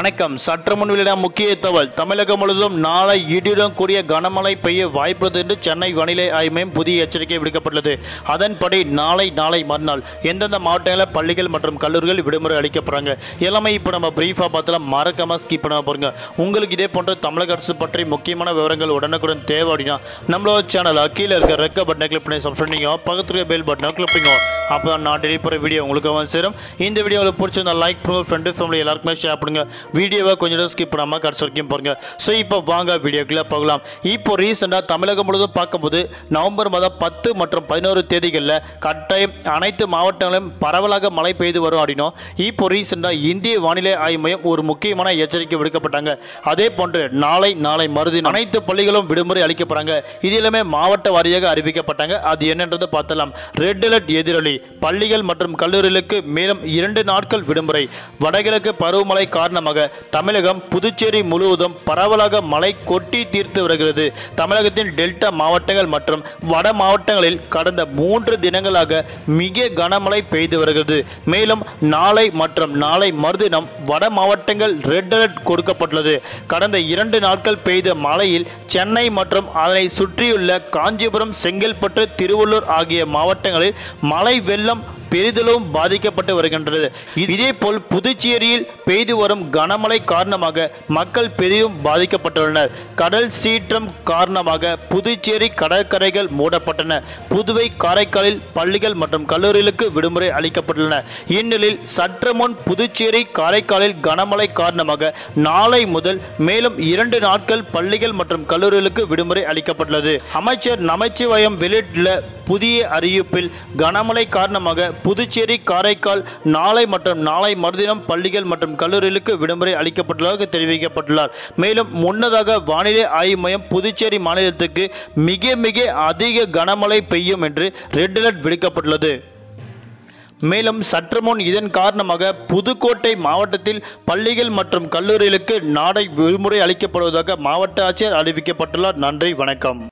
வணக்கம் சற்று முன் வெளியிட முக்கிய தகவல் தமிழகம் முழுவதும் நாளை இடியுடன் கூடிய கனமழை பெய்ய வாய்ப்புள்ளது என்று சென்னை வானிலை ஆய்வு மையம் புதிய எச்சரிக்கை விடுக்கப்பட்டுள்ளது அதன்படி நாளை நாளை மறுநாள் எந்தெந்த மாவட்டங்களில் பள்ளிகள் மற்றும் கல்லூரிகள் விடுமுறை அளிக்கப்படுறாங்க எல்லாமே இப்போ நம்ம பிரீஃபாக பார்த்தலாம் மறக்காம ஸ்கிப் பண்ண போறீங்க உங்களுக்கு இதே போன்ற தமிழக அரசு பற்றி முக்கியமான விவரங்கள் உடனுக்குடன் தேவை அப்படின்னா நம்மளோட சேனலை கீழே இருக்க ரெக்க பட்டனை கிளிக் பண்ணி சப்ஸ்கிரைப் பண்ணிக்கோ பக்கத்துல இருக்க பெல் பட்டனை கிளிக் பண்ணிக்கோ அப்போ தான் நான் டெலிவரி போகிற வீடியோ உங்களுக்கு வந்து சேரும் இந்த வீடியோ உங்களுக்கு பிடிச்சிருந்தா லைக் பண்ணுங்க ஃப்ரெண்டு ஃபேமிலி எல்லாருக்குமே ஷேர் பண்ணுங்க வீடியோவை கொஞ்சம் நேரம் ஸ்கிப் பண்ணாமல் கடைசி வரைக்கும் பாருங்க ஸோ இப்போ வாங்க வீடியோக்குள்ளே போகலாம் இப்போ ரீசெண்டாக தமிழகம் முழுவதும் பார்க்கும்போது நவம்பர் மாதம் பத்து மற்றும் பதினோரு தேதிகளில் கட்டாயம் அனைத்து மாவட்டங்களிலும் பரவலாக மழை பெய்து வரும் அப்படின்னும் இப்போ ரீசெண்டாக இந்திய வானிலை ஆய்வு மையம் ஒரு முக்கியமான எச்சரிக்கை விடுக்கப்பட்டாங்க அதே போன்று நாளை நாளை மறுதினம் அனைத்து பள்ளிகளும் விடுமுறை அளிக்கப்படுறாங்க இது எல்லாமே மாவட்ட வாரியாக அறிவிக்கப்பட்டாங்க அது என்னன்றதை பார்த்தலாம் ரெட் அலர்ட் எதிரொலி பள்ளிகள் மற்றும் கல்லூரிகளுக்கு மேலும் இரண்டு நாட்கள் விடுமுறை வடகிழக்கு பருவமழை காரணமாக தமிழகம் புதுச்சேரி முழுவதும் பரவலாக மழை கொட்டி தீர்த்து வருகிறது தமிழகத்தின் டெல்டா மாவட்டங்கள் மற்றும் வட மாவட்டங்களில் கடந்த மூன்று தினங்களாக மிக கனமழை பெய்து வருகிறது மேலும் நாளை மற்றும் நாளை மறுதினம் வட மாவட்டங்கள் ரெட் அலர்ட் கொடுக்கப்பட்டுள்ளது கடந்த இரண்டு நாட்கள் பெய்த மழையில் சென்னை மற்றும் அதனை சுற்றியுள்ள காஞ்சிபுரம் செங்கல்பட்டு திருவள்ளூர் ஆகிய மாவட்டங்களில் மழை வெள்ளம் பெரிதளவும் பாதிக்கப்பட்டு வருகின்றது இதேபோல் புதுச்சேரியில் பெய்து வரும் கனமழை காரணமாக மக்கள் பெரிதும் பாதிக்கப்பட்டுள்ளனர் கடல் சீற்றம் காரணமாக புதுச்சேரி கடற்கரைகள் மூடப்பட்டன புதுவை காரைக்காலில் பள்ளிகள் மற்றும் கல்லூரிகளுக்கு விடுமுறை அளிக்கப்பட்டுள்ளன இந்நிலையில் சற்று முன் புதுச்சேரி காரைக்காலில் கனமழை காரணமாக நாளை முதல் மேலும் இரண்டு நாட்கள் பள்ளிகள் மற்றும் கல்லூரிகளுக்கு விடுமுறை அளிக்கப்பட்டுள்ளது அமைச்சர் நமச்சிவாயம் வெளியிட்டுள்ள புதிய அறிவிப்பில் கனமழை காரணமாக புதுச்சேரி காரைக்கால் நாளை மற்றும் நாளை மறுதினம் பள்ளிகள் மற்றும் கல்லூரிகளுக்கு விடுமுறை அளிக்கப்பட்டுள்ளதாக தெரிவிக்கப்பட்டுள்ளார் மேலும் முன்னதாக வானிலை ஆய்வு மையம் புதுச்சேரி மாநிலத்துக்கு மிக மிக அதிக கனமழை பெய்யும் என்று ரெட் அலர்ட் விடுக்கப்பட்டுள்ளது மேலும் சற்று முன் இதன் காரணமாக புதுக்கோட்டை மாவட்டத்தில் பள்ளிகள் மற்றும் கல்லூரிகளுக்கு நாளை விடுமுறை அளிக்கப்படுவதாக மாவட்ட ஆட்சியர் அறிவிக்கப்பட்டுள்ளார் நன்றி வணக்கம்